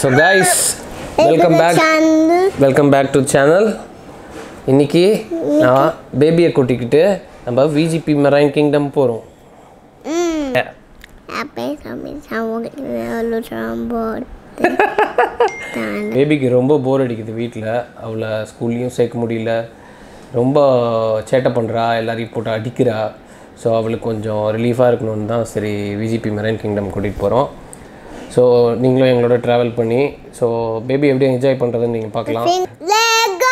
So guys welcome back channel welcome back to channel இன்னைக்கு நான் பேபியை கூட்டிக்கிட்டு நம்ம விஜிபி மெரைன் கிங்டம் போகிறோம் அப்பே சமைச்சா உங்களுக்கு போர்டு பேபிக்கு ரொம்ப போர் அடிக்குது வீட்டில் அவளை ஸ்கூல்லையும் சேர்க்க முடியல ரொம்ப சேட்டை பண்ணுறா எல்லாரையும் போட்டு அடிக்கிறா ஸோ அவளுக்கு கொஞ்சம் ரிலீஃபாக இருக்கணும்னு தான் சரி விஜிபி மெரைன் கிங்டம் கூட்டிகிட்டு போகிறோம் ஸோ நீங்களும் எங்களோட ட்ராவல் பண்ணி ஸோ பேபி எப்படி என்ஜாய் பண்ணுறதுன்னு நீங்கள் பார்க்கலாம் Lego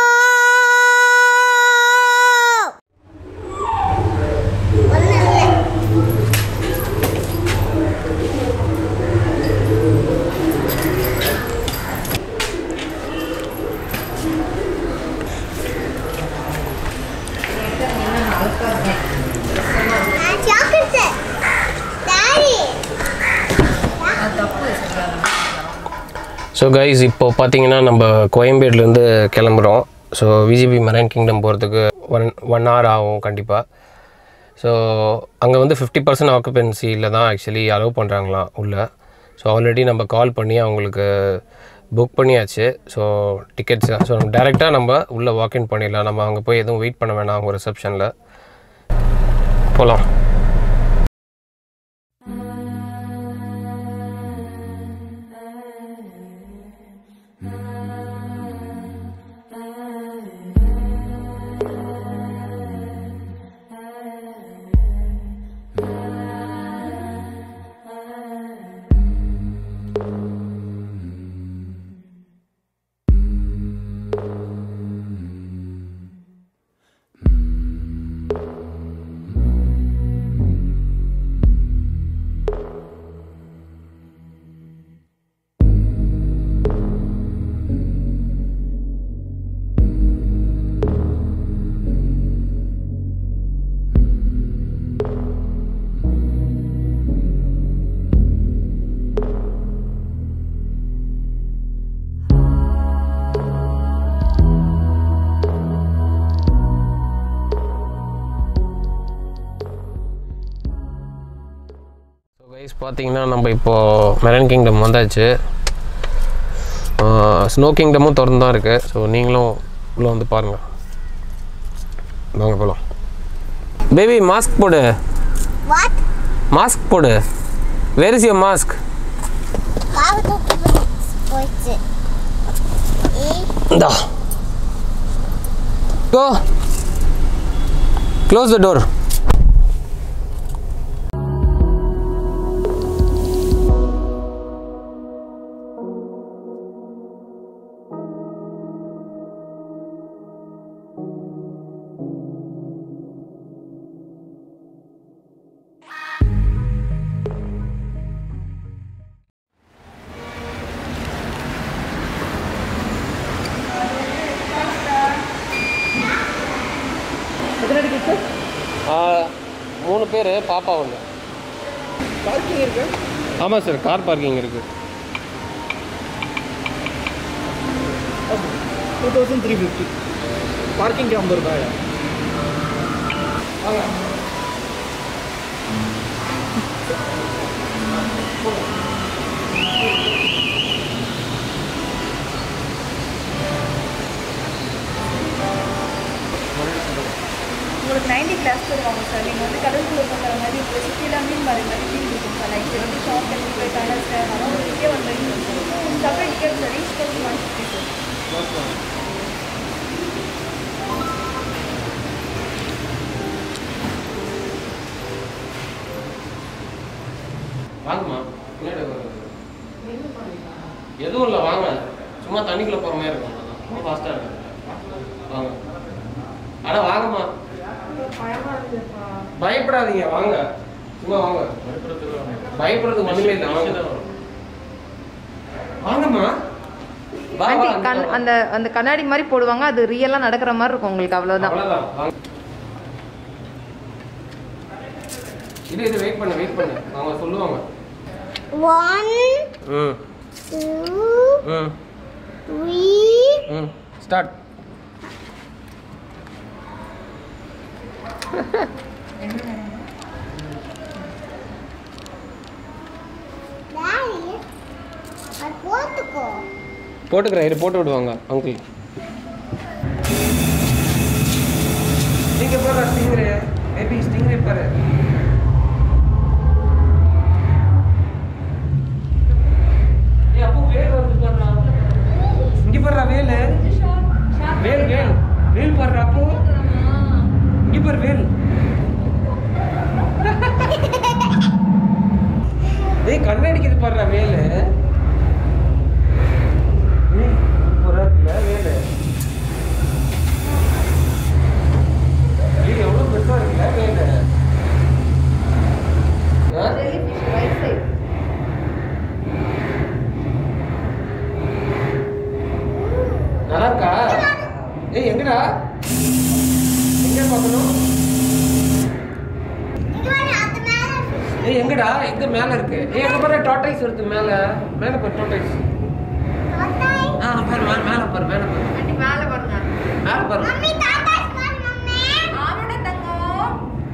chocolate daddy so guys இப்போ பார்த்தீங்கன்னா நம்ம கோயம்பேடுலேருந்து கிளம்புறோம் ஸோ விஜிபி மெரைன் கிங்டம் போகிறதுக்கு ஒன் ஒன் ஹவர் ஆகும் கண்டிப்பாக ஸோ அங்கே வந்து ஃபிஃப்டி பர்சன்ட் ஆக்குபென்சியில் தான் ஆக்சுவலி அலோவ் பண்ணுறாங்களாம் உள்ளே ஸோ ஆல்ரெடி நம்ம கால் பண்ணி அவங்களுக்கு புக் பண்ணியாச்சு ஸோ டிக்கெட்ஸ் ஸோ நம்ம டேரெக்டாக நம்ம உள்ளே வாக்இன் பண்ணிடலாம் நம்ம அங்கே போய் எதுவும் வெயிட் பண்ண வேணாம் அவங்க ரிசப்ஷனில் போகலாம் ஸோ கைஸ் பார்த்தீங்கன்னா நம்ம இப்போது மெரன் கிங்டம் வந்தாச்சு ஸ்னோ கிங்டமும் திறந்து தான் இருக்குது ஸோ நீங்களும் உள்ளே வந்து பாருங்கள் வாங்க போகலாம் பேபி மாஸ்க் போடு வாட் மாஸ்க் போடு வேர் இஸ் யோர் மாஸ்க் பாவு போச்சு இந்தா கோ க்ளோஸ் த டோர் மூணு பேர் பாப்பா ஒன்று பார்க்கிங் இருக்கு ஆமாம் சார் கார் பார்க்கிங் இருக்குது two thousand three fifty parking ஐம்பது ரூபாயா உங்களுக்கு நைன்டி கிளாஸ் தருவாங்க சார் நீங்கள் வந்து கடலுக்குள்ள பண்ணுற மாதிரி இப்போ சுற்றிலாம் மீன் மாதிரி மாதிரி ஃபீல் இருக்கும் சார் லைக் வந்து ஷாப் பண்ணி போய் டனல் சார் அதெல்லாம் உங்களுக்கு வந்து separate ticket sir reach thousand one fifty sir வாங்கம்மா பின்னாடி உட்காருங்க. எதுவும் இல்லை வாங்க சும்மா தண்ணிக்குள்ளே போகிற மாதிரி இருக்கும் ரொம்ப ஃபாஸ்ட்டாக இருக்கு வாங்க அட வாங்கம்மா பயப்படாதீங்க வாங்க சும்மா வாங்க பயப்படுறதுக்கு ஒன்றுமே இல்லை வாங்க வாங்கம்மா வா, வா, ஆண்டி அங்க கண் வா. அந்த அந்த கண்ணாடி மாதிரி போடுவாங்க அது ரியலாக நடக்கிற மாதிரி இருக்கும் உங்களுக்கு அவ்வளோதான் அவ்வளோதான் வாங்க இது இது வெயிட் பண்ணு வெயிட் பண்ணு அவங்க சொல்லுவாங்க ஒன் ம் டூ ம் த்ரீ ம் ஸ்டார்ட் டாடி அது போட்டு போட்டுக்கிறேன் இரு போட்டு விடுவாங்க அங்கிள் நீங்க பாரு ஸ்டிங்ரே மேபி ஸ்டிங்ரே பாரு ஏய் அப்போ வேல் வருது பாருடா இங்க பாருடா வேல் வேல் வேல் வேல் பாருடா அப்போ இங்க பாரு வேல் ஏய் கண்ணடிக்குது பாருடா வேல் ஏய் சூப்பரா இருக்குல்ல வேலு ஏய் எவ்வளவு பெருசா இருக்குல்ல வேலு ஆ? நல்லா இருக்கா ஏய் எங்கடா எங்க பார்க்கணும் இங்க பாரு, அது மேல ஏய் எங்கடா எங்க மேல இருக்கு ஏய் எங்க பாரு டாட்டைஸ் வருது மேல மேல பாரு டாட்டைஸ் தாத்தாய். ஆ பாரு மேல மேல பாரு மேல பாரு ஆண்டி மேலே பாருங்க மேல பாரு மம்மி தாத்தாய் பாரு மம்மி ஆமாடா தங்கம்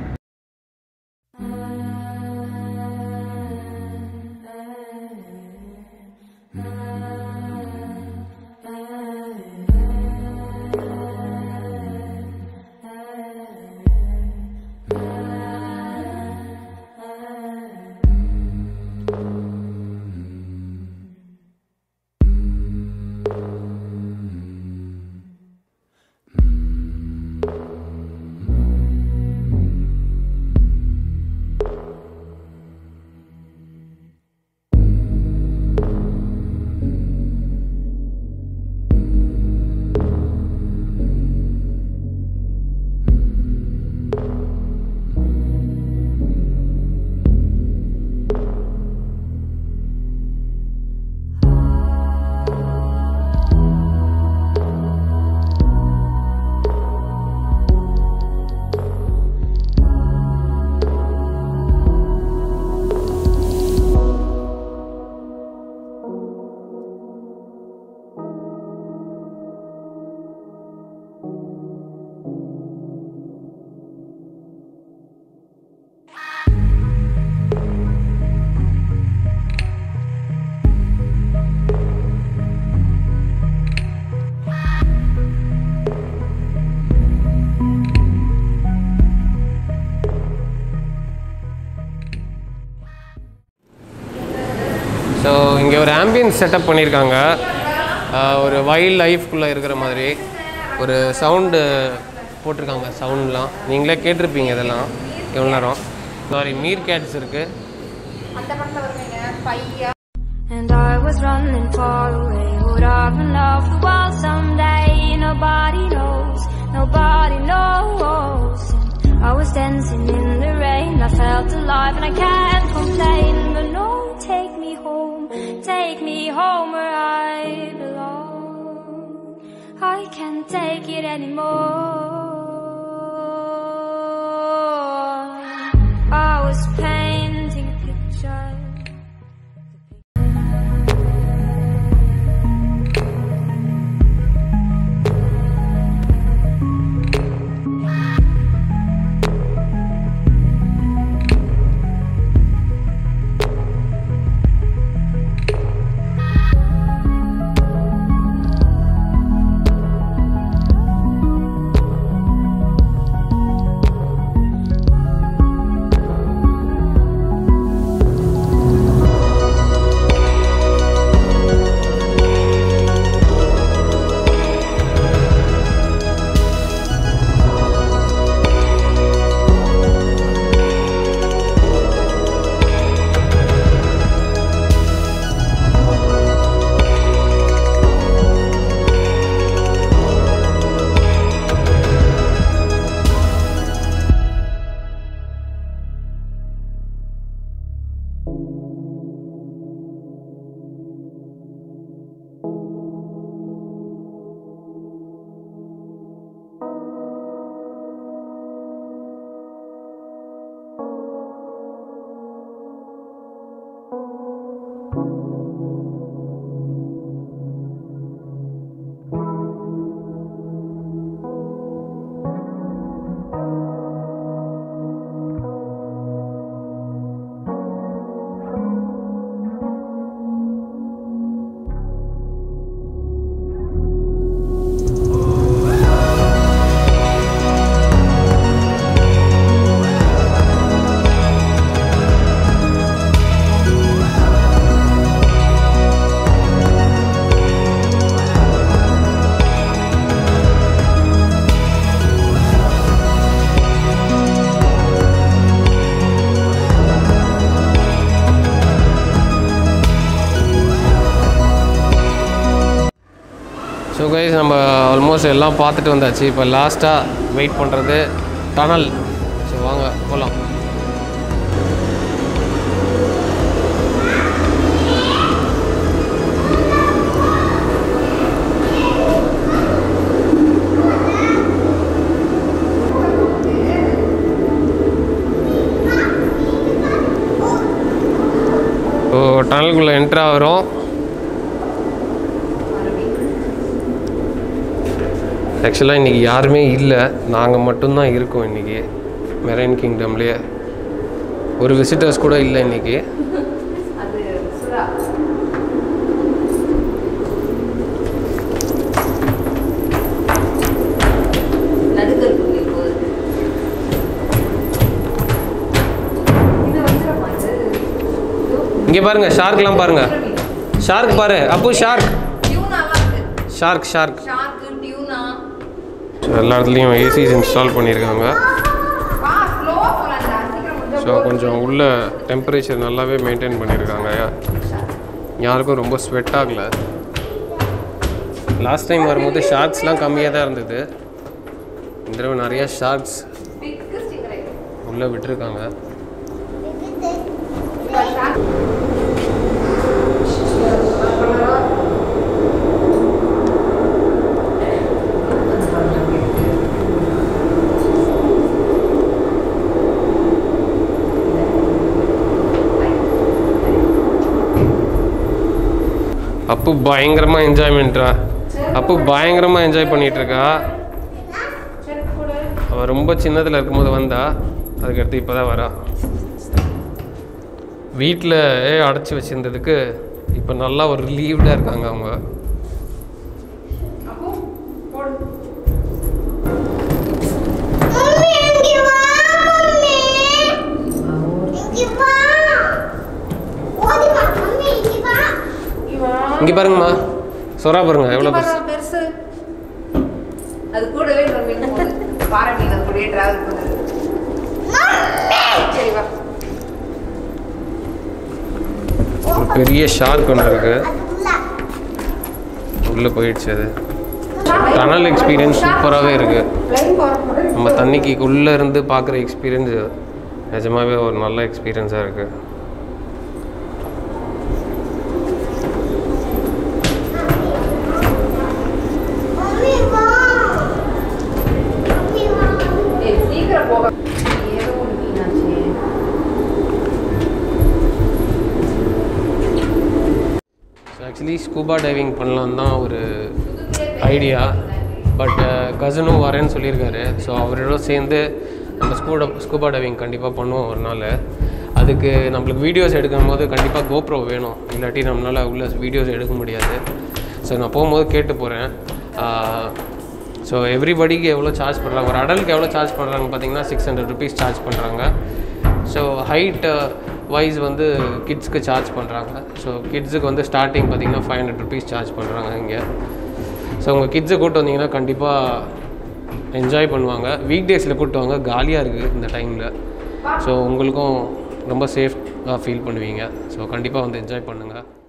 ஸோ இங்கே ஒரு ஆம்பியன்ஸ் செட்டப் பண்ணியிருக்காங்க ஆஹ் ஒரு வைல்ட் லைஃப்குள்ளே இருக்கிற மாதிரி ஒரு சவுண்டு போட்டிருக்காங்க சவுண்ட்லாம் நீங்களே கேட்டிருப்பீங்க இதெல்லாம் எவ்வளோ நேரம் சாரி மீர் கேட்ஸ் இருக்குது அந்த படத்தில் வருவீங்க பையா And I was running far away. Would I run off the world someday? Nobody knows, nobody knows. And I was dancing in the rain. I felt alive and I can't complain. But no, take me home, take me home where I belong. I can't take it anymore. I was painting a picture. Guys நம்ம almost எல்லாம் பார்த்துட்டு வந்தாச்சு இப்போ லாஸ்ட்டாக wait பண்ணுறது tunnel சரி வாங்க போகலாம் ஸோ டனலுக்குள்ளே என்ட்ரு ஆகிறோம் ஆக்சுவலாக இன்றைக்கி யாருமே இல்லை நாங்கள் மட்டும்தான் இருக்கோம் இன்றைக்கி மெரைன் கிங்டம்லேயே ஒரு விசிட்டர்ஸ் கூட இல்லை இன்றைக்கி அது சுறா நடுக்கல் புள்ளி போகுது இது வந்துடுமா இது இதோ இங்கே பாருங்கள் ஷார்க்லாம் பாருங்கள் ஷார்க் பாரு அப்பு ஷார்க் டியூனாலாம் இருக்கு shark shark shark tuna so எல்லா இடத்துலையும் ஏசிஸ் இன்ஸ்டால் பண்ணியிருக்காங்க வா ஸ்லோவாக போகலாம்டா சீக்கிரம் ஸோ கொஞ்சம் கொஞ்சம் உள்ள டெம்பரேச்சர் நல்லாவே மெயின்டைன் பண்ணியிருக்காங்க யாருக்கும் ரொம்ப ஸ்வெட் ஆகலை லாஸ்ட் டைம் வரும்போது ஷார்க்ஸ்லாம் கம்மியாக தான் இருந்தது இந்த தடவை நிறைய ஷார்க்ஸ் பிக்கு ஸ்டிக்கரை உள்ளே விட்டுருக்காங்க அப்பு பயங்கரமாக என்ஜாய்மெண்ட்ரா அப்பு பயங்கரமாக என்ஜாய் பண்ணிட்டு இருக்கா அவள் ரொம்ப சின்னதில் இருக்கும்போது வந்தா அதுக்கடுத்து இப்போ தான் வரா வீட்டில் அடைச்சி வச்சிருந்ததுக்கு இப்போ நல்லா ஒரு ரிலீவ்டாக இருக்காங்க அவங்க அப்போ போடு மம்மி இங்க வா மம்மி இங்க வா ஓடி வா மம்மி இங்க வா இங்கே பாருங்கம்மா சொரா பாருங்க எவ்வளோ பெருசு பெருசு அது கூடவே இன்னொரு மீன் போகுது பாறை மீன் அது கூடவே டிராவல் பண்ணுது சரி வா ஒரு பெரிய ஷார்க் ஒன்று இருக்குது உள்ள உள்ளே போயிடுச்சு அது டனல் எக்ஸ்பீரியன்ஸ் சூப்பராகவே இருக்குது ப்ளைன் போகிற நம்ம தண்ணிக்கு உள்ளே இருந்து பார்க்குற எக்ஸ்பீரியன்ஸ் நிஜமாவே ஒரு நல்ல எக்ஸ்பீரியன்ஸாக இருக்குது மம்மி வா மம்மி வா ஏய் சீக்கிரம் போக ஏதோ ஒரு மீனாச்சு ஆக்சுவலி ஸ்கூபா டைவிங் பண்ணலாம் தான் ஒரு ஐடியா பட் கசனும் வரேன்னு சொல்லியிருக்காரு ஸோ அவரோட சேர்ந்து நம்ம ஸ்கூடா ஸ்கூபா டைவிங் கண்டிப்பாக பண்ணுவோம் ஒரு நாள் அதுக்கு நம்மளுக்கு வீடியோஸ் எடுக்கும் போது கண்டிப்பாக கோப்ரோ வேணும் இல்லாட்டி நம்மளால் உள்ள வீடியோஸ் எடுக்க முடியாது ஸோ நான் போகும்போது கேட்டு போகிறேன் ஸோ எவ்ரிபடிக்கு எவ்வளோ சார்ஜ் பண்ணுறாங்க ஒரு அடலுக்கு எவ்வளோ சார்ஜ் பண்ணுறாங்க பார்த்தீங்கன்னா சிக்ஸ் ஹண்ட்ரட் ருபீஸ் சார்ஜ் பண்ணுறாங்க ஸோ ஹைட் வைஸ் வந்து கிட்ஸ்க்கு சார்ஜ் பண்ணுறாங்க ஸோ கிட்ஸுக்கு வந்து ஸ்டார்டிங் பார்த்தீங்கன்னா ஃபைவ் ஹண்ட்ரட் ருபீஸ் சார்ஜ் பண்ணுறாங்க இங்கே ஸோ உங்கள் கிட்ஸை கூப்பிட்டு வந்தீங்கன்னா கண்டிப்பாக என்ஜாய் பண்ணுவாங்க வீக் டேஸில் கூப்பிட்டு வாங்க காலியாக இருக்குது இந்த டைமில் ஸோ உங்களுக்கும் ரொம்ப சேஃபாக ஃபீல் பண்ணுவீங்க ஸோ கண்டிப்பாக வந்து என்ஜாய் பண்ணுங்கள்